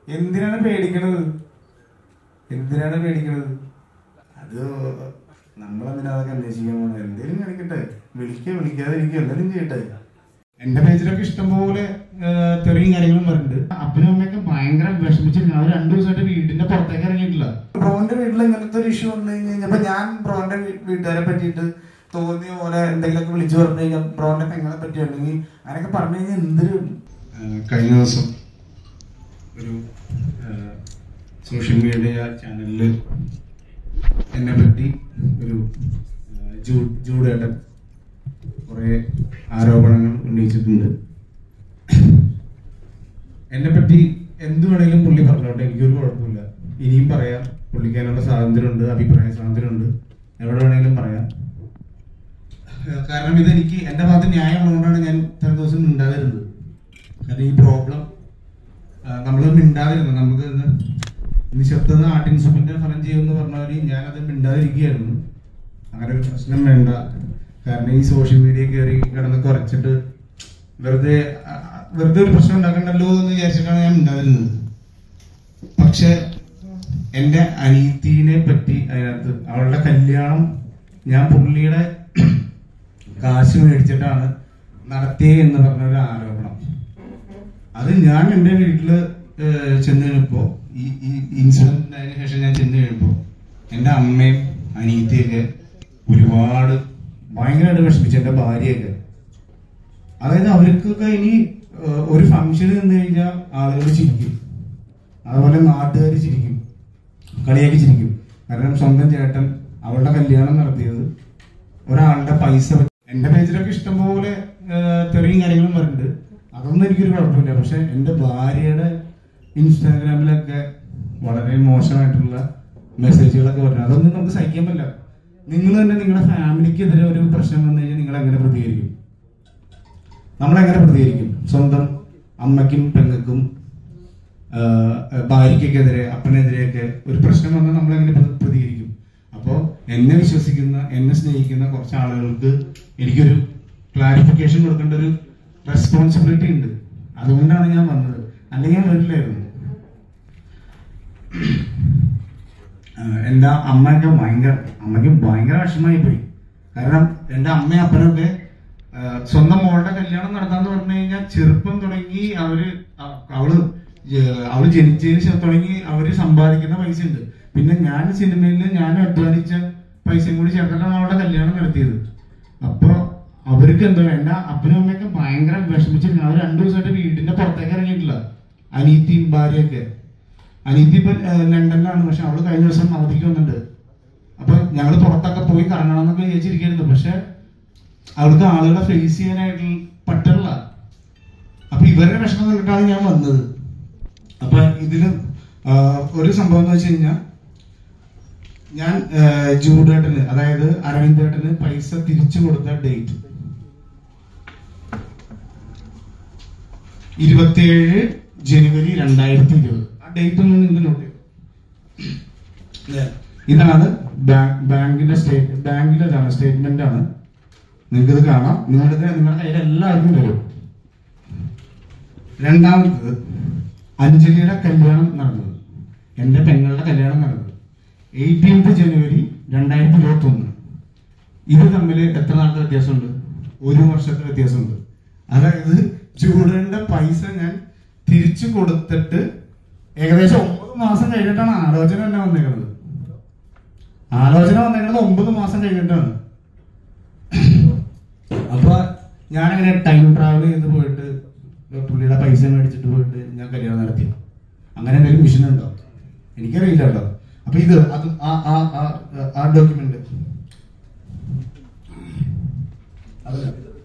എന്തിനാണ് പേടിക്കണത് എന്തിനാണ് പേടിക്കണത് അത് നമ്മളെന്തിനാ അതൊക്കെ അന്വേഷിക്കാൻ പോണത് എന്തേലും കാണിക്കട്ടെ വിളിക്കുക വിളിക്കാതെ ഇരിക്കുക എന്തെങ്കിലും ചെയ്യട്ടെ എന്റെ പേജിലൊക്കെ ഇഷ്ടംപോലെ ഏഹ്, തെറിയും കാര്യങ്ങളും വരുന്നുണ്ട് അപ്പനും അമ്മയൊക്കെ ഭയങ്കര വിഷമിച്ചിരുന്നു അവർ രണ്ടു ദിവസമായിട്ട് വീടിന്റെ പുറത്തേക്ക് ഇറങ്ങിയിട്ടില്ല ബ്രോന്റെ വീട്ടിൽ ഇങ്ങനത്തെ ഒരു ഇഷ്യൂ വന്നു കഴിഞ്ഞപ്പോ ഞാൻ ബ്രോന്റെ വീ- വീട്ടുകാരെ പറ്റിയിട്ട് തോന്നിയ പോലെ എന്തെങ്കിലുമൊക്കെ വിളിച്ചു പറഞ്ഞു കഴിഞ്ഞാൽ ബ്രോന്റെ പെങ്ങളെ പറ്റി അല്ലെങ്കിൽ അങ്ങനെയൊക്കെ പറഞ്ഞു കഴിഞ്ഞാൽ എന്തൊരു കഴിഞ്ഞ ദിവസം ഒരു സോഷ്യൽ മീഡിയ ചാനലിൽ എന്നെ പറ്റി ഒരു ഏഹ്, ജൂ- ജൂഡേട്ടൻ കുറെ ആരോപണങ്ങൾ ഉന്നയിച്ചിട്ടുണ്ട് എന്നെ പറ്റി എന്ത് വേണേലും പുള്ളി പറഞ്ഞോട്ടെ എനിക്കൊരു കുഴപ്പമില്ല ഇനിയും പറയാം പുള്ളിക്കാനുള്ള സ്വാതന്ത്ര്യമുണ്ട് അഭിപ്രായ സ്വാതന്ത്ര്യമുണ്ട് എവിടെ വേണേലും പറയാം ഏഹ് കാരണം ഇതെനിക്ക് എന്റെ ഭാഗത്ത് ന്യായമുള്ളതുകൊണ്ടാണ് ഞാൻ ഇത്ര ദിവസം മിണ്ടാതിരുന്നത് കാരണം ഈ പ്രോബ്ലം നമ്മൾ മിണ്ടാതിരുന്നത് നമുക്ക് ഇത് നിശബ്ദത ആട്ടിൻസുപ്പിന്റെ ഫലം ചെയ്യുമെന്ന് പറഞ്ഞവര് ഞാനത് മിണ്ടാതിരിക്കുകയായിരുന്നു അങ്ങനെ ഒരു പ്രശ്നം വേണ്ട കാരണം ഈ സോഷ്യൽ മീഡിയ കയറി കിടന്ന് കുറച്ചിട്ട് വെറുതെ ആ, വെറുതെ ഒരു പ്രശ്നം ഉണ്ടാക്കണ്ടല്ലോ എന്ന് വിചാരിച്ചിട്ടാണ് ഞാൻ മിണ്ടാതിരുന്നത് പക്ഷെ എന്റെ അനീതിനെ പറ്റി അതിനകത്ത് അവളുടെ കല്യാണം ഞാൻ പുള്ളിയുടെ കാശ് മേടിച്ചിട്ടാണ് നടത്തിയത് എന്ന് പറഞ്ഞ ഒരു ആരോപണം അത് ഞാൻ എന്റെ വീട്ടില് ഏഹ്, ചെന്ന് കഴിഞ്ഞപ്പോ ഈ ഈ ഇൻസിഡന്റ് അതിന് ശേഷം ഞാൻ ചെന്ന് കഴിയുമ്പോ എന്റെ അമ്മയും അനിയത്തിയൊക്കെ ഒരുപാട് ഭയങ്കരമായിട്ട് വിഷമിച്ചു എന്റെ ഭാര്യയൊക്കെ അതായത് അവർക്കൊക്കെ ഇനി ഏഹ്, ഒരു ഫംഗ്ഷന് നിന്ന് കഴിഞ്ഞാൽ ആളുകൾ ചിരിക്കും അതുപോലെ നാട്ടുകാർ ചിരിക്കും കളിയാക്കി ചിരിക്കും കാരണം സ്വന്തം ചേട്ടൻ അവളുടെ കല്യാണം നടത്തിയത് ഒരാളുടെ പൈസ വെച്ച് എന്റെ പേജിലൊക്കെ ഇഷ്ടംപോലെ ഏഹ്, തെറിയും കാര്യങ്ങളും വരുന്നുണ്ട് അതൊന്നും എനിക്കൊരു കുഴപ്പമില്ല പക്ഷെ എന്റെ ഭാര്യയുടെ ഇൻസ്റ്റാഗ്രാമിലൊക്കെ വളരെ മോശമായിട്ടുള്ള മെസ്സേജുകളൊക്കെ വരുന്നത് അതൊന്നും നമുക്ക് സഹിക്കാൻ പറ്റില്ല നിങ്ങൾ തന്നെ നിങ്ങളുടെ ഫാമിലിക്കെതിരെ ഒരു പ്രശ്നം വന്നു കഴിഞ്ഞാൽ നിങ്ങൾ എങ്ങനെ പ്രതികരിക്കും നമ്മൾ എങ്ങനെ പ്രതികരിക്കും സ്വന്തം അമ്മയ്ക്കും പെങ്ങൾക്കും ആഹ്, ഭാര്യയ്ക്കെതിരെ അപ്പനെതിരെയൊക്കെ ഒരു പ്രശ്നം വന്നാൽ നമ്മൾ എങ്ങനെ പ്ര- പ്രതികരിക്കും അപ്പോൾ എന്നെ വിശ്വസിക്കുന്ന എന്നെ സ്നേഹിക്കുന്ന കുറച്ച് ആളുകൾക്ക് എനിക്കൊരു ക്ലാരിഫിക്കേഷൻ കൊടുക്കേണ്ട ഒരു റെസ്പോൺസിബിലിറ്റി ഉണ്ട് അതുകൊണ്ടാണ് ഞാൻ വന്നത് അല്ലെങ്കിൽ ഞാൻ വരില്ലായിരുന്നു ആഹ് എന്റെ അമ്മയൊക്കെ ഭയങ്കര അമ്മയ്ക്ക് ഭയങ്കര വിഷമമായി പോയി കാരണം എന്റെ അമ്മയും അപ്പനൊക്കെ ആഹ് സ്വന്തം മോളുടെ കല്യാണം നടത്താന്ന് പറഞ്ഞു കഴിഞ്ഞാൽ ചെറുപ്പം തുടങ്ങി അവര് അ- അവള് ജ- അവള് ജനിച്ചതിന് ശേഷം തുടങ്ങി അവര് സമ്പാദിക്കുന്ന പൈസ ഉണ്ട് പിന്നെ ഞാൻ സിനിമയിൽ ഞാൻ അധ്വാനിച്ച പൈസയും കൂടി ചേർത്തിട്ടാണ് അവളുടെ കല്യാണം നടത്തിയത് അപ്പൊ അവർക്ക് എന്തോ എന്റെ അപ്പനും അമ്മയൊക്കെ ഭയങ്കര വിഷമിച്ചിരുന്നു അവർ രണ്ടു ദിവസമായിട്ട് വീടിന്റെ പുറത്തേക്ക് ഇറങ്ങിയിട്ടില്ല അനീത്തിയും ഭാര്യയൊക്കെ അനീതി ഇപ്പൊ ഏഹ്, ലണ്ടനിലാണ് പക്ഷെ അവള് കഴിഞ്ഞ ദിവസം അവധിക്ക് വന്നിട്ടുണ്ട് അപ്പൊ ഞങ്ങള് പുറത്തൊക്കെ പോയി കറങ്ങണം എന്നൊക്കെ വിചാരിച്ചിരിക്കുന്നു പക്ഷെ അവൾക്ക് ആളുകളെ ഫേസ് ചെയ്യാനായിട്ട് പറ്റില്ല അപ്പൊ ഇവരുടെ വിഷമം കണ്ടിട്ടാണ് ഞാൻ വന്നത് അപ്പൊ ഇതില് ആ, ഒരു സംഭവം എന്ന് വെച്ച് കഴിഞ്ഞാൽ ഞാൻ ആ, ജൂഡേട്ടന് അതായത് അരവിന്ദേട്ടന് പൈസ തിരിച്ചു കൊടുത്ത ഡേറ്റ് ഇരുപത്തിയേഴ് ജനുവരി രണ്ടായിരത്തി ഇരുപത് ആ ഡേറ്റ് ഒന്ന് നിങ്ങൾ നോട്ട് ചെയ്യും ഇതാണ് ബാങ്ക് ബാങ്കിന്റെ സ്റ്റേറ്റ് ബാങ്കിലെ ഇതാണ് സ്റ്റേറ്റ്മെന്റ് ആണ് നിങ്ങൾക്ക് ഇത് കാണാം നിങ്ങളുടെ നിങ്ങളുടെ കയ്യിൽ എല്ലാവർക്കും വരും രണ്ടാമത്തത് അഞ്ജലിയുടെ കല്യാണം നടന്നത് എന്റെ പെങ്ങളുടെ കല്യാണം നടന്നത് എയ്റ്റീൻത് ജനുവരി രണ്ടായിരത്തി ഇരുപത്തി ഒന്ന് ഇത് തമ്മിൽ എത്ര നാളത്തെ വ്യത്യാസമുണ്ട് ഒരു വർഷത്തെ വ്യത്യാസമുണ്ട് അതായത് ചൂടേണ്ട പൈസ ഞാൻ തിരിച്ചു കൊടുത്തിട്ട് ഏകദേശം ഒമ്പത് മാസം കഴിഞ്ഞിട്ടാണ് ആലോചന തന്നെ വന്നേക്കുന്നത് ആലോചന വന്നേക്കുന്നത് ഒമ്പത് മാസം കഴിഞ്ഞിട്ടാണ് അപ്പൊ ഞാനങ്ങനെ ടൈം ട്രാവൽ ചെയ്ത് പോയിട്ട് പുള്ളിയുടെ പൈസ മേടിച്ചിട്ട് പോയിട്ട് ഞാൻ കല്യാണം നടത്തി അങ്ങനെ എന്തെങ്കിലും മിഷൻ ഉണ്ടോ എനിക്കറിയില്ല കേട്ടോ അപ്പൊ ഇത് അത് ആ ആ ആ- ആ ഡോക്യുമെന്റ് അതല്ല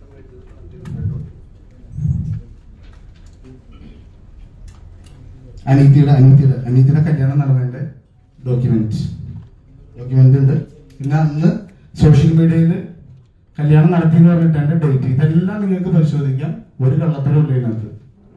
അനീതിയുടെ അനീതിയുടെ അനീതിയുടെ കല്യാണം നടന്നതിന്റെ ഡോക്യുമെന്റ് ഡോക്യുമെന്റ് ഉണ്ട് പിന്നെ അന്ന് സോഷ്യൽ മീഡിയയിൽ കല്യാണം നടത്തി എന്ന് പറഞ്ഞിട്ട് എന്റെ ഡേറ്റ് ഇതെല്ലാം നിങ്ങൾക്ക് പരിശോധിക്കാം ഒരു കള്ളത്തരം ഇതിനകത്ത്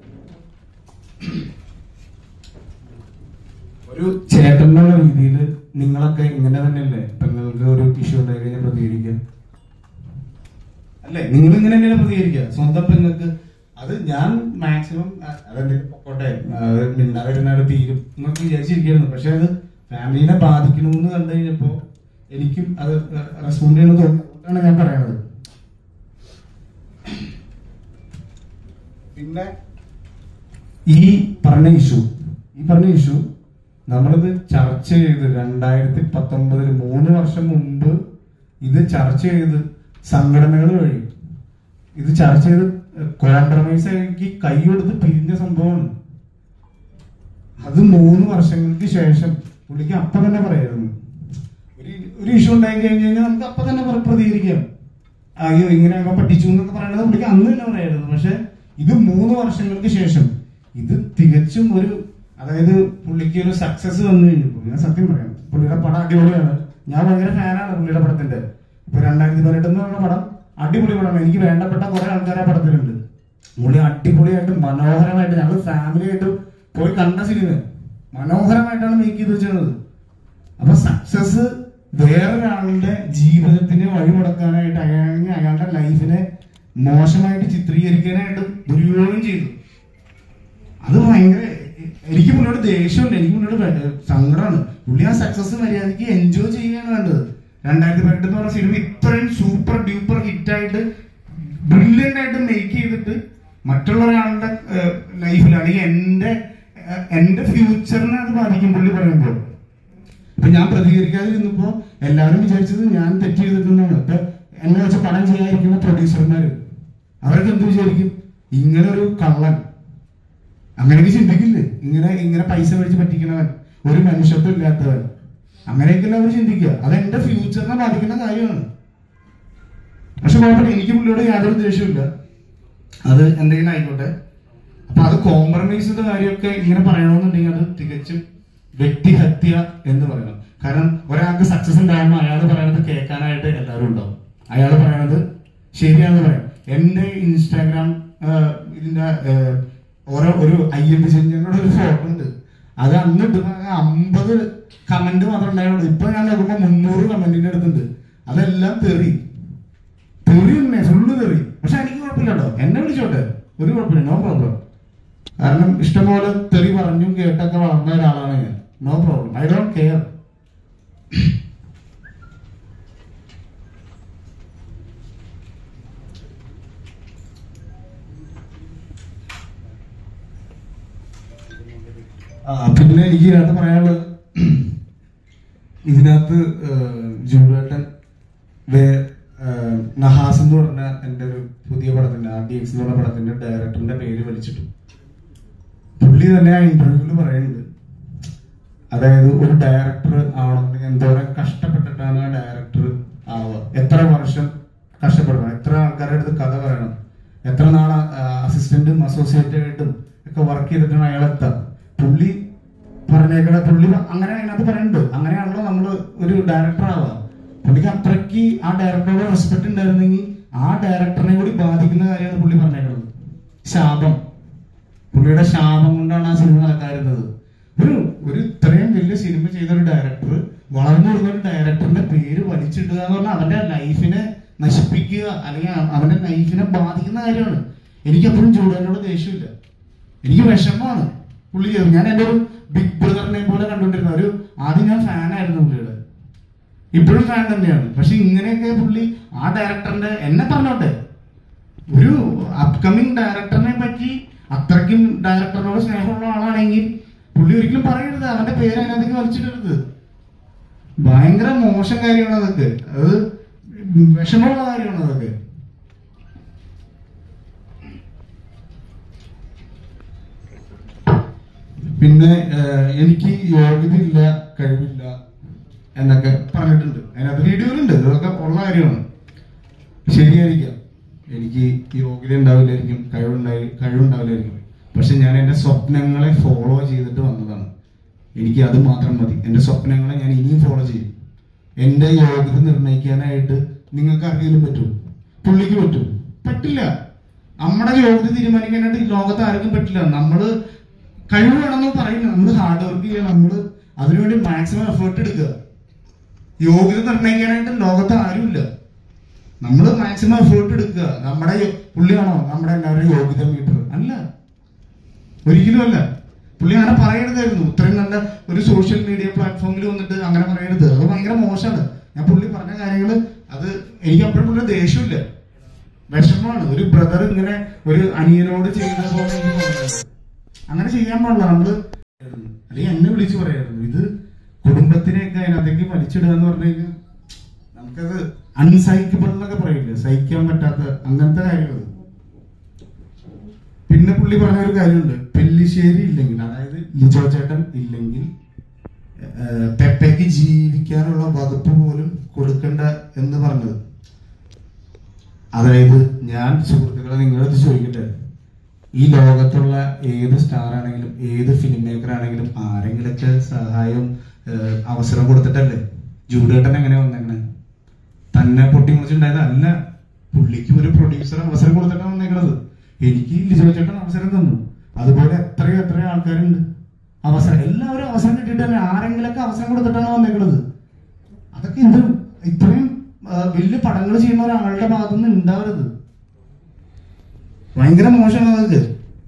ഒരു ചേട്ടൻ എന്നുള്ള രീതിയിൽ നിങ്ങളൊക്കെ ഇങ്ങനെ തന്നെയല്ലേ പെങ്ങൾക്ക് ഒരു ഇഷ്യൂ ഉണ്ടായി കഴിഞ്ഞാൽ പ്രതികരിക്കുക അല്ലേ നിങ്ങൾ ഇങ്ങനെ തന്നെയാണ് പ്രതികരിക്കുക സ്വന്തം പെങ്ങൾക്ക് അത് ഞാൻ മാക്സിമം അതെന്തെങ്കിലും പൊക്കോട്ടെ അത് മിണ്ടാതിരുന്നാലും തീരും എന്നൊക്കെ വിചാരിച്ചിരിക്കുന്നു പക്ഷെ അത് ഫാമിലിനെ ബാധിക്കണമെന്ന് കണ്ടു കഴിഞ്ഞപ്പോ എനിക്കും അത് റെസ്പോണ്ട് ചെയ്യണമെന്ന് തോന്നുന്നതാണ് ഞാൻ പറയണത് പിന്നെ ഈ പറഞ്ഞ ഇഷ്യൂ ഈ പറഞ്ഞ ഇഷ്യൂ നമ്മളിത് ചർച്ച ചെയ്ത് രണ്ടായിരത്തി പത്തൊമ്പതിൽ മൂന്ന് വർഷം മുമ്പ് ഇത് ചർച്ച ചെയ്ത് സംഘടനകൾ വഴി ഇത് ചർച്ച ചെയ്ത് കോംപ്രമൈസ് ആക്കി കൈ കൊടുത്ത് പിരിഞ്ഞ സംഭവമാണ് അത് മൂന്ന് വർഷങ്ങൾക്ക് ശേഷം പുള്ളിക്ക് അപ്പൊ തന്നെ പറയായിരുന്നു ഒരു ഒരു ഇഷ്യൂ ഉണ്ടായി കഴിഞ്ഞു കഴിഞ്ഞാൽ നമുക്ക് അപ്പൊ തന്നെ പ്ര- പ്രതികരിക്കാം അയ്യോ ഇങ്ങനെയൊക്കെ പഠിച്ചു എന്നൊക്കെ പറയുന്നത് പുള്ളിക്ക് അന്ന് തന്നെ പറയായിരുന്നു പക്ഷെ ഇത് മൂന്ന് വർഷങ്ങൾക്ക് ശേഷം ഇത് തികച്ചും ഒരു അതായത് പുള്ളിക്ക് ഒരു സക്സസ് വന്നു കഴിഞ്ഞപ്പോൾ ഞാൻ സത്യം പറയാം പുള്ളിയുടെ പടം അടിപൊളിയാണ് ഞാൻ ഭയങ്കര ഫാനാണ് പുള്ളിയുടെ പടത്തിന്റെ ഇപ്പൊ രണ്ടായിരത്തി പതിനെട്ട് എന്ന് പറഞ്ഞ പടം അടിപൊളി പടമാണ് എനിക്ക് വേണ്ടപ്പെട്ട കുറെ ആൾക്കാർ ആ പടത്തിലുണ്ട് പുള്ളി അടിപൊളിയായിട്ട് മനോഹരമായിട്ട് ഞങ്ങൾ ഫാമിലി ആയിട്ട് പോയി കണ്ട സിനിമ മനോഹരമായിട്ടാണ് മേക്ക് ചെയ്ത് വെച്ചിരുന്നത് അപ്പൊ സക്സസ് വേറൊരാളുടെ ജീവിതത്തിന് വഴിമുടക്കാനായിട്ട് അയാളെ അയാളുടെ ലൈഫിനെ മോശമായിട്ട് ചിത്രീകരിക്കാനായിട്ട് ദുരുപയോഗം ചെയ്തു അത് ഭയങ്കര എനിക്ക് പുള്ളിയോട് ദേഷ്യമുണ്ട് എനിക്ക് പുള്ളിയോട് വേ- സങ്കടമാണ് പുള്ളി ആ സക്സസ് മര്യാദയ്ക്ക് എൻജോയ് ചെയ്യുകയാണ് വേണ്ടത് രണ്ടായിരത്തി പതിനെട്ട് എന്ന് പറഞ്ഞ സിനിമ ഇത്രയും സൂപ്പർ ഡ്യൂപ്പർ ഹിറ്റ് ആയിട്ട് ബ്രില്യൻ്റ് ആയിട്ട് മേക്ക് ചെയ്തിട്ട് മറ്റുള്ള ഒരാളുടെ ലൈഫിൽ അല്ലെങ്കിൽ എന്റെ ഏഹ്, എന്റെ ഫ്യൂച്ചറിനെ അത് ബാധിക്കും പുള്ളി പറയുമ്പോൾ ഇപ്പൊ ഞാൻ പ്രതികരിക്കാതിരുന്നപ്പോ എല്ലാവരും വിചാരിച്ചത് ഞാൻ തെറ്റ് ചെയ്തിട്ടുണ്ടെന്നാണ് ഇപ്പൊ എന്നെ വെച്ച് പടം ചെയ്യാതിരിക്കുന്ന പ്രൊഡ്യൂസർമാര് അവരൊക്കെ എന്ത് വിചാരിക്കും ഇങ്ങനെ ഒരു കള്ളൻ അങ്ങനെയൊക്കെ ചിന്തിക്കില്ലേ ഇങ്ങനെ ഇങ്ങനെ പൈസ മേടിച്ച് പറ്റിക്കണവൻ ഒരു മനുഷ്യത്വം ഇല്ലാത്തവൻ അങ്ങനെയൊക്കെയല്ല അവർ ചിന്തിക്കുക അത് എന്റെ ഫ്യൂച്ചറിനെ ബാധിക്കുന്ന കാര്യമാണ് പക്ഷെ കുഴപ്പമില്ല എനിക്ക് പുള്ളിയോട് യാതൊരു ദേഷ്യമില്ല അത് എന്തെങ്കിലും ആയിക്കോട്ടെ അപ്പൊ അത് കോംപ്രമൈസ് ചെയ്ത കാര്യമൊക്കെ ഇങ്ങനെ പറയണമെന്നുണ്ടെങ്കിൽ അത് തികച്ചും വ്യക്തിഹത്യ എന്ന് പറയണം കാരണം ഒരാൾക്ക് സക്സസ് ഉണ്ടാകുമ്പോൾ അയാൾ പറയണത് കേൾക്കാനായിട്ട് എല്ലാവരും ഉണ്ടാവും അയാൾ പറയണത് ശരിയാണെന്ന് പറയാം എന്റെ ഇൻസ്റ്റാഗ്രാം ആ, ഇതിന്റെ ആ, ഓരോ ഒരു അയ്യപ്പ ചെഞ്ഞങ്ങളുടെ ഒരു ഫോട്ടോ ഉണ്ട് അത് അന്ന് ഇട്ടുന്ന അമ്പത് കമന്റ് മാത്രമേ ഉണ്ടായുള്ളൂ ഇപ്പൊ ഞാൻ നോക്കുമ്പോ മുന്നൂറ് കമന്റിന്റെ അടുത്തുണ്ട് അതെല്ലാം തെറി തെറി തന്നെ ഫുള്ള് തെറി പക്ഷെ എനിക്ക് കുഴപ്പമില്ലല്ലോ എന്നെ വിളിച്ചോട്ടെ ഒരു കുഴപ്പമില്ല നോ പ്രോബ്ലം കാരണം ഇഷ്ടംപോലെ തെറി പറഞ്ഞും കേട്ടൊക്കെ വളർന്ന ഒരാളാണ് ഞാൻ no problem I don't care ആ പിന്നെ എനിക്ക് ഇതിനകത്ത് പറയാനുള്ളത് ഇതിനകത്ത് ജൂഡേട്ടൻ വേ ഏഹ്, നഹാസ് എന്ന് പറഞ്ഞ എൻ്റെ ഒരു പുതിയ പടത്തിന്റെ ആർ ഡി എക്സ് എന്ന് പറഞ്ഞ പടത്തിന്റെ ഡയറക്ടറിന്റെ പേര് വലിച്ചിട്ടു പുള്ളി തന്നെ ആ ഇന്റർവ്യൂവിൽ പറയുന്നുണ്ട് അതായത് ഒരു ഡയറക്ടർ ആവണമെങ്കിൽ എന്തോരം കഷ്ടപ്പെട്ടിട്ടാണ് ആ ഡയറക്ടർ ആവുക എത്ര വർഷം കഷ്ടപ്പെടണം എത്ര ആൾക്കാരുടെ അടുത്ത് കഥ പറയണം എത്ര നാൾ അസിസ്റ്റന്റും അസോസിയേറ്റ് ആയിട്ടും ഒക്കെ വർക്ക് ചെയ്തിട്ടാണ് അയാൾ എത്താം പുള്ളി പറഞ്ഞേക്കണ പുള്ളി അങ്ങനെ അതിനകത്ത് പറയുന്നുണ്ട് അങ്ങനെയാണല്ലോ നമ്മള് ഒരു ഡയറക്ടർ ആവുക പുള്ളിക്ക് അത്രയ്ക്ക് ആ ഡയറക്ടറോട് റെസ്പെക്ട് ഉണ്ടായിരുന്നെങ്കിൽ ആ ഡയറക്ടറിനെ കൂടി ബാധിക്കുന്ന കാര്യമാണ് പുള്ളി പറഞ്ഞേക്കുന്നത് ശാപം പുള്ളിയുടെ ശാപം കൊണ്ടാണ് ആ സിനിമ നടക്കാറുന്നത് ഒരു ഒരു ഇത്രയും വലിയ സിനിമ ചെയ്ത ഒരു ഡയറക്ടർ വളർന്നു വരുന്ന ഒരു ഡയറക്ടറിന്റെ പേര് വലിച്ചിടുക എന്ന് പറഞ്ഞാൽ അവന്റെ ലൈഫിനെ നശിപ്പിക്കുക അല്ലെങ്കിൽ അ- അവന്റെ ലൈഫിനെ ബാധിക്കുന്ന കാര്യമാണ് എനിക്ക് എപ്പോഴും ജൂഡനോട് ദേഷ്യമില്ല എനിക്ക് വിഷമമാണ് പുള്ളി ചെയ്തത് ഞാൻ എൻ്റെ ഒരു ബിഗ് ബ്രദറിനെ പോലെ കണ്ടുകൊണ്ടിരുന്ന ഒരു ആദ്യം ഞാൻ ഫാനായിരുന്നു പുള്ളിയുടെ ഇപ്പോഴും ഫാൻ തന്നെയാണ് പക്ഷെ ഇങ്ങനെയൊക്കെ പുള്ളി ആ ഡയറക്ടറിന്റെ എന്നെ പറഞ്ഞോട്ടെ ഒരു അപ്കമിങ് ഡയറക്ടറിനെ പറ്റി അത്രയ്ക്കും ഡയറക്ടറിനോട് സ്നേഹമുള്ള ആളാണെങ്കിൽ പുള്ളി ഒരിക്കലും പറയരുത് അവന്റെ പേര് അതിനകത്തേക്ക് വലിച്ചിടരുത് ഭയങ്കര മോശം കാര്യമാണ് അതൊക്കെ അത് വിഷമമുള്ള കാര്യമാണ് അതൊക്കെ പിന്നെ ഏഹ്, എനിക്ക് യോഗ്യതയില്ല കഴിവില്ല എന്നൊക്കെ പറഞ്ഞിട്ടുണ്ട് അതിനകത്ത് വീഡിയോയിലുണ്ട് ഇതൊക്കെ ഉള്ള കാര്യമാണ് ശരിയായിരിക്കാം എനിക്ക് യോഗ്യത ഉണ്ടാവില്ലായിരിക്കും കഴിവുണ്ടായി കഴിവുണ്ടാവില്ലായിരിക്കും പക്ഷെ ഞാൻ എൻ്റെ സ്വപ്നങ്ങളെ ഫോളോ ചെയ്തിട്ട് വന്നതാണ് എനിക്ക് അത് മാത്രം മതി എൻ്റെ സ്വപ്നങ്ങളെ ഞാൻ ഇനിയും ഫോളോ ചെയ്യും എൻ്റെ യോഗ്യത നിർണ്ണയിക്കാനായിട്ട് നിങ്ങൾക്ക് ആർക്കെങ്കിലും പറ്റും പുള്ളിക്ക് പറ്റും പറ്റില്ല നമ്മുടെ യോഗ്യത തീരുമാനിക്കാനായിട്ട് ഈ ലോകത്ത് ആർക്കും പറ്റില്ല നമ്മള് കഴിവ് വേണമെന്ന് പറയുന്നത് നമ്മൾ ഹാർഡ് വർക്ക് ചെയ്യുക നമ്മൾ അതിനുവേണ്ടി മാക്സിമം എഫേർട്ട് എടുക്കുക യോഗ്യത നിർണ്ണയിക്കാനായിട്ട് ലോകത്ത് ആരുമില്ല നമ്മൾ മാക്സിമം എഫേർട്ട് എടുക്കുക നമ്മുടെ പുള്ളിയാണോ നമ്മുടെ എല്ലാവരും യോഗ്യത മീറ്റർ അല്ല ഒരിക്കലും അല്ല പുള്ളി അങ്ങനെ പറയരുതായിരുന്നു ഇത്രയും നല്ല ഒരു സോഷ്യൽ മീഡിയ പ്ലാറ്റ്ഫോമിൽ വന്നിട്ട് അങ്ങനെ പറയരുത് അത് ഭയങ്കര മോശമാണ് ഞാൻ പുള്ളി പറഞ്ഞ കാര്യങ്ങൾ അത് എനിക്ക് അപ്പോഴും പുള്ളി ദേഷ്യമില്ല വിഷമമാണ് ഒരു ബ്രദർ ഇങ്ങനെ ഒരു അനിയനോട് ചെയ്യുന്ന പോലെ എനിക്ക് തോന്നുന്നത് അങ്ങനെ ചെയ്യാൻ പാടില്ല നമ്മള് അല്ലെങ്കിൽ എന്നെ വിളിച്ചു പറയായിരുന്നു ഇത് കുടുംബത്തിനെയൊക്കെ അതിനകത്തേക്ക് വലിച്ചിടുക എന്ന് പറഞ്ഞു കഴിഞ്ഞാൽ നമുക്കത് അൺസൈക്കബിൾ എന്നൊക്കെ പറയില്ലേ സഹിക്കാൻ പറ്റാത്ത അങ്ങനത്തെ കാര്യങ്ങൾ പിന്നെ പുള്ളി പറഞ്ഞ ഒരു കാര്യമുണ്ട് പെല്ലിശ്ശേരി ഇല്ലെങ്കിൽ അതായത് ലിജോ ചേട്ടൻ ഇല്ലെങ്കിൽ ഏഹ്, പെപ്പയ്ക്ക് ജീവിക്കാനുള്ള വകുപ്പ് പോലും കൊടുക്കണ്ട എന്ന് പറഞ്ഞത് അതായത് ഞാൻ സുഹൃത്തുക്കളെ നിങ്ങളത് ചോദിക്കട്ടെ ഈ ലോകത്തുള്ള ഏത് സ്റ്റാർ ആണെങ്കിലും ഏത് ഫിലിം മേക്കർ ആണെങ്കിലും ആരെങ്കിലൊക്കെ സഹായവും ഏഹ്, അവസരം കൊടുത്തിട്ടല്ലേ ജൂഡേട്ടൻ എങ്ങനെ വന്നേക്കണേ തന്നെ പൊട്ടിമുളിച്ചുണ്ടായതല്ല പുള്ളിക്ക് ഒരു പ്രൊഡ്യൂസർ അവസരം കൊടുത്തിട്ടാണ് വന്നേക്കണത് എനിക്ക് ലിജോ ചേട്ടൻ അവസരം തന്നു അതുപോലെ എത്രയോ എത്രയോ ആൾക്കാരുണ്ട് അവസരം എല്ലാവരും അവസരം കിട്ടിയിട്ട് തന്നെ ആരെങ്കിലൊക്കെ അവസരം കൊടുത്തിട്ടാണ് വന്നേക്കണത് അതൊക്കെ എന്ത് ഇത്രയും ആ, വലിയ പടങ്ങൾ ചെയ്യുന്ന ഒരാളുടെ ഭാഗത്തുനിന്ന് ഉണ്ടാവരുത് ഭയങ്കര മോശമാണ് അതൊക്കെ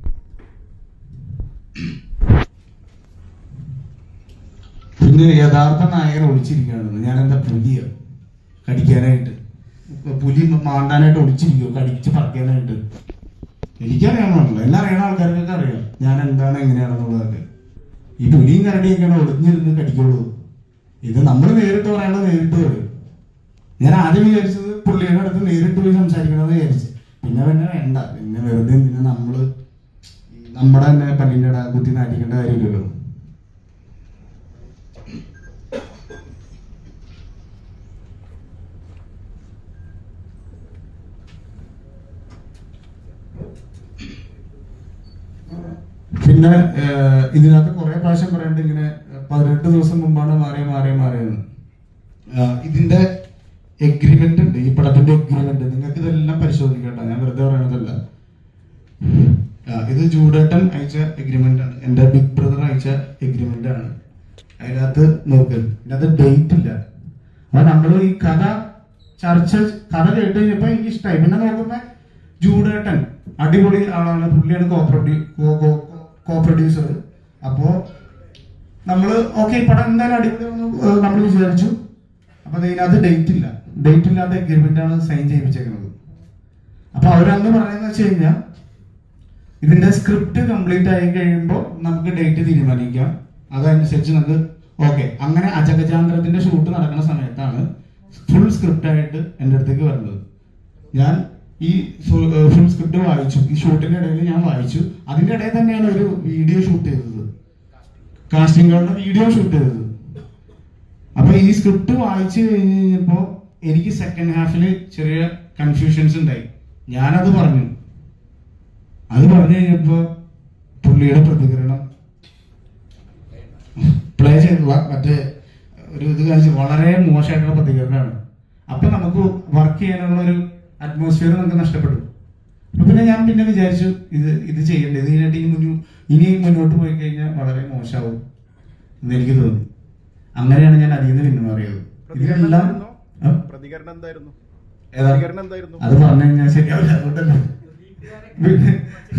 പിന്നെ യഥാർത്ഥ നായകൻ ഒളിച്ചിരിക്കുകയാണ് ഞാൻ എന്താ പുലിയോ കടിക്കാനായിട്ട് ഇപ്പൊ പുലി മാണ്ടാനായിട്ട് ഒളിച്ചിരിക്കുവോ കടിച്ച് പറിക്കാനായിട്ട് എനിക്കറിയാമല്ലോ എല്ലാം അറിയണ ആൾക്കാർക്കൊക്കെ അറിയാം ഞാൻ എന്താണ് എങ്ങനെയാണെന്നുള്ളതൊക്കെ ഈ പുലിയും കരടിയൊക്കെയാണ് ഒളിഞ്ഞിരുന്ന് കടിക്കുള്ളൂ ഇത് നമ്മൾ നേരിട്ട് പറയണത് നേരിട്ട് പറയും ഞാൻ ആദ്യം വിചാരിച്ചത് പുള്ളിയുടെ അടുത്ത് നേരിട്ട് പോയി സംസാരിക്കണമെന്ന് വിചാരിച്ചു പിന്നെ പിന്നെ വേണ്ട പിന്നെ വെറുതെ പിന്നെ നമ്മള് നമ്മുടെ തന്നെ പല്ലിന്റെ ഇട കുത്തി നാട്ടിക്കേണ്ട കാര്യമില്ലല്ലോ പിന്നെ ഏഹ്, ഇതിനകത്ത് കുറെ പ്രാവശ്യം പറയേണ്ടത് ഇങ്ങനെ പതിനെട്ട് ദിവസം മുമ്പാണ് മാറിയ മാറിയ മാറിയെന്ന് ആഹ്, ഇതിന്റെ എഗ്രിമെന്റ് ഉണ്ട് ഈ പടത്തിന്റെ എഗ്രിമെന്റ് നിങ്ങൾക്ക് ഇതെല്ലാം പരിശോധിക്കട്ടെ ഞാൻ വെറുതെ പറയണതല്ല ആഹ്, ഇത് ജൂഡേട്ടൻ അയച്ച എഗ്രിമെന്റ് ആണ് എന്റെ ബിഗ് ബ്രദർ അയച്ച എഗ്രിമെന്റ് ആണ് അതിനകത്ത് നോക്ക് ഇതിനകത്ത് ഡേറ്റ് ഇല്ല അപ്പൊ നമ്മൾ ഈ കഥ ചർച്ച കഥ കേട്ട് കഴിഞ്ഞപ്പോ എനിക്ക് ഇഷ്ടമായി പിന്നെ നോക്കുമ്പോ ജൂഡേട്ടൻ അടിപൊളി ആളാണ് പുള്ളിയാണ് കോ പ്രൊഡ്യൂസർ അപ്പോ നമ്മള് ഓക്കെ പടം എന്തായാലും അടിപൊളി നമ്മൾ വിചാരിച്ചു അപ്പൊ ഇതിനകത്ത് ഡേറ്റ് ഇല്ല ഡേറ്റ് ഇല്ലാത്ത എഗ്രിമെന്റ് ആണ് സൈൻ ചെയ്യിപ്പിച്ചേക്കുന്നത് അപ്പൊ അവരന്ന് പറയുന്നത് വെച്ച് കഴിഞ്ഞാൽ ഇതിന്റെ സ്ക്രിപ്റ്റ് കംപ്ലീറ്റ് ആയി കഴിയുമ്പോൾ നമുക്ക് ഡേറ്റ് തീരുമാനിക്കാം അതനുസരിച്ച് നമുക്ക് ഓക്കെ അങ്ങനെ അജഗജാന്തരത്തിന്റെ ഷൂട്ട് നടക്കുന്ന സമയത്താണ് ഫുൾ സ്ക്രിപ്റ്റ് ആയിട്ട് എൻ്റെ അടുത്തേക്ക് വരുന്നത് ഞാൻ ഈ ഫുൾ സ്ക്രിപ്റ്റ് വായിച്ചു ഈ ഷൂട്ടിന്റെ ഇടയിൽ ഞാൻ വായിച്ചു അതിന്റെ ഇടയിൽ തന്നെയാണ് ഒരു വീഡിയോ ഷൂട്ട് ചെയ്തത് കാസ്റ്റിംഗ് കാർഡിന്റെ വീഡിയോ ഷൂട്ട് ചെയ്തത് അപ്പൊ ഈ സ്ക്രിപ്റ്റ് വായിച്ചു കഴിഞ്ഞപ്പോ എനിക്ക് സെക്കൻഡ് ഹാഫിൽ ചെറിയ കൺഫ്യൂഷൻസ് ഉണ്ടായി ഞാനത് പറഞ്ഞു അത് പറഞ്ഞു കഴിഞ്ഞപ്പോ പുള്ളിയുടെ പ്രതികരണം പ്ലേ ചെയ്തുള്ള മറ്റേ ഒരു ഇത് കാണിച്ച് വളരെ മോശമായിട്ടുള്ള പ്രതികരണമാണ് അപ്പൊ നമുക്ക് വർക്ക് ചെയ്യാനുള്ള ഒരു അറ്റ്മോസ്ഫിയർ നമുക്ക് നഷ്ടപ്പെട്ടു അപ്പൊ പിന്നെ ഞാൻ പിന്നെ വിചാരിച്ചു ഇത് ഇത് ചെയ്യേണ്ടത് ഇതിനായിട്ട് ഇനി മുന്നു ഇനി മുന്നോട്ട് പോയി കഴിഞ്ഞാൽ വളരെ മോശമാവും എന്ന് എനിക്ക് തോന്നി അങ്ങനെയാണ് ഞാൻ അതിൽ നിന്ന് പിന്മാറിയത് പ്രതികരണം ഇതിലെല്ലാം എന്തായിരുന്നു? ആ? പ്രതികരണം എന്തായിരുന്നു ഏതാ? പ്രതികരണം എന്തായിരുന്നു അത് പറഞ്ഞു കഴിഞ്ഞാൽ ശരിയാവില്ല അതുകൊണ്ടല്ലേ പിന്നെ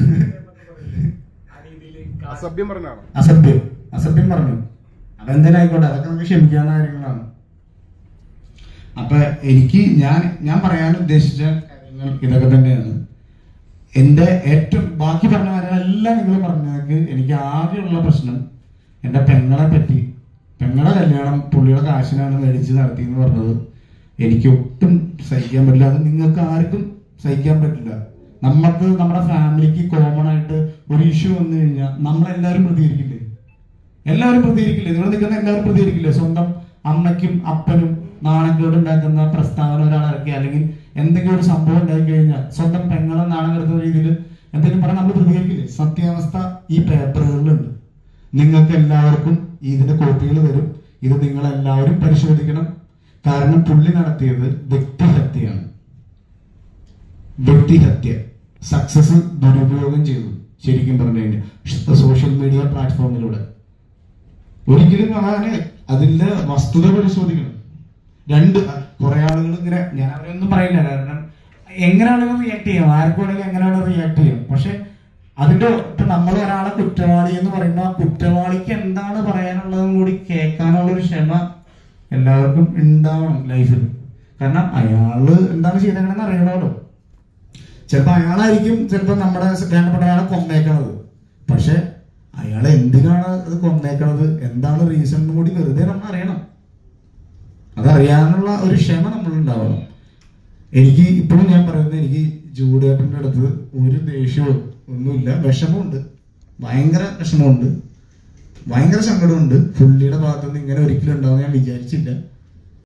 അസഭ്യം പറഞ്ഞാണോ അസഭ്യം അസഭ്യം പറഞ്ഞു അതെന്തായാലും ആയിക്കോട്ടെ അതൊക്കെ നമുക്ക് ക്ഷമിക്കാവുന്ന കാര്യങ്ങളാണ് അപ്പൊ എനിക്ക് ഞാൻ ഞാൻ പറയാൻ ഉദ്ദേശിച്ച കാര്യങ്ങൾ ഇതൊക്കെ തന്നെയാണ് എന്റെ ഏറ്റവും ബാക്കി പറഞ്ഞ കാര്യങ്ങളെല്ലാം നിങ്ങൾ പറഞ്ഞതൊക്കെ എനിക്ക് ആകെയുള്ള പ്രശ്നം എന്റെ പെങ്ങളെ പറ്റി പെങ്ങളെ കല്യാണം പുള്ളിയുടെ കാശിനാണ് മേടിച്ച് നടത്തി എന്ന് പറഞ്ഞത് എനിക്ക് ഒട്ടും സഹിക്കാൻ പറ്റില്ല അത് നിങ്ങൾക്ക് ആർക്കും സഹിക്കാൻ പറ്റില്ല നമുക്ക് നമ്മുടെ ഫാമിലിക്ക് കോമൺ ആയിട്ട് ഒരു ഇഷ്യൂ വന്നു കഴിഞ്ഞാൽ നമ്മളെല്ലാവരും പ്രതികരിക്കില്ലേ എല്ലാവരും പ്രതികരിക്കില്ലേ നിങ്ങൾ നിൽക്കുന്ന എല്ലാവരും പ്രതികരിക്കില്ലേ സ്വന്തം അമ്മയ്ക്കും അപ്പനും നാണക്കേട് ഉണ്ടാക്കുന്ന പ്രസ്താവന ഒരാൾ ഇറക്കി അല്ലെങ്കിൽ എന്തെങ്കിലും ഒരു സംഭവം ഉണ്ടായി കഴിഞ്ഞാൽ സ്വന്തം പെങ്ങളെ നാണം കെടുത്തുന്ന രീതിയിൽ എന്തെങ്കിലും പറഞ്ഞാൽ നമ്മൾ പ്രതികരിക്കില്ലേ സത്യാവസ്ഥ ഈ പേപ്പറുകളിലുണ്ട് നിങ്ങൾക്ക് എല്ലാവർക്കും ഇതിന്റെ കോപ്പികൾ തരും ഇത് നിങ്ങൾ എല്ലാവരും പരിശോധിക്കണം കാരണം പുള്ളി നടത്തിയത് വ്യക്തിഹത്യയാണ് വ്യക്തിഹത്യ സക്സസ് ദുരുപയോഗം ചെയ്തു ശരിക്കും പറഞ്ഞു കഴിഞ്ഞാൽ സോഷ്യൽ മീഡിയ പ്ലാറ്റ്ഫോമിലൂടെ ഒരിക്കലും അങ്ങനെ അതിന്റെ വസ്തുത പരിശോധിക്കണം രണ്ട് കുറെ ആളുകൾ ഇങ്ങനെ ഞാൻ അവരൊന്നും പറയില്ല കാരണം എങ്ങനെ വേണമെങ്കിലും റിയാക്ട് ചെയ്യാം ആർക്ക് വേണമെങ്കിലും എങ്ങനെ വേണമെങ്കിലും റിയാക്ട് ചെയ്യാം പക്ഷെ അതിന്റെ ഇപ്പൊ നമ്മൾ ഒരാളെ കുറ്റവാളി എന്ന് പറയുമ്പോൾ ആ കുറ്റവാളിക്ക് എന്താണ് പറയാനുള്ളതും കൂടി കേൾക്കാനുള്ള ഒരു ക്ഷമ എല്ലാവർക്കും ഉണ്ടാവണം ലൈഫിൽ കാരണം അയാള് എന്താണ് ചെയ്തേക്കണെന്ന് അറിയണമല്ലോ ചിലപ്പോ അയാളായിരിക്കും ചിലപ്പോ നമ്മുടെ വേണ്ടപ്പെട്ട അയാളെ കൊന്നേക്കണത് പക്ഷെ അയാൾ എന്തിനാണ് അത് കൊന്നേക്കണത് എന്താണ് റീസൺ എന്ന് കൂടി വെറുതെ നമ്മൾ അറിയണം അതറിയാനുള്ള ഒരു ക്ഷമ നമ്മൾ ഉണ്ടാവണം എനിക്ക് ഇപ്പോഴും ഞാൻ പറയുന്നത് എനിക്ക് ജൂഡേട്ടൻ്റെ അടുത്ത് ഒരു ദേഷ്യവും ഒന്നുമില്ല വിഷമമുണ്ട് ഭയങ്കര വിഷമമുണ്ട് ഭയങ്കര സങ്കടമുണ്ട് പുള്ളിയുടെ ഭാഗത്തുനിന്ന് ഇങ്ങനെ ഒരിക്കലും ഉണ്ടാവും ഞാൻ വിചാരിച്ചില്ല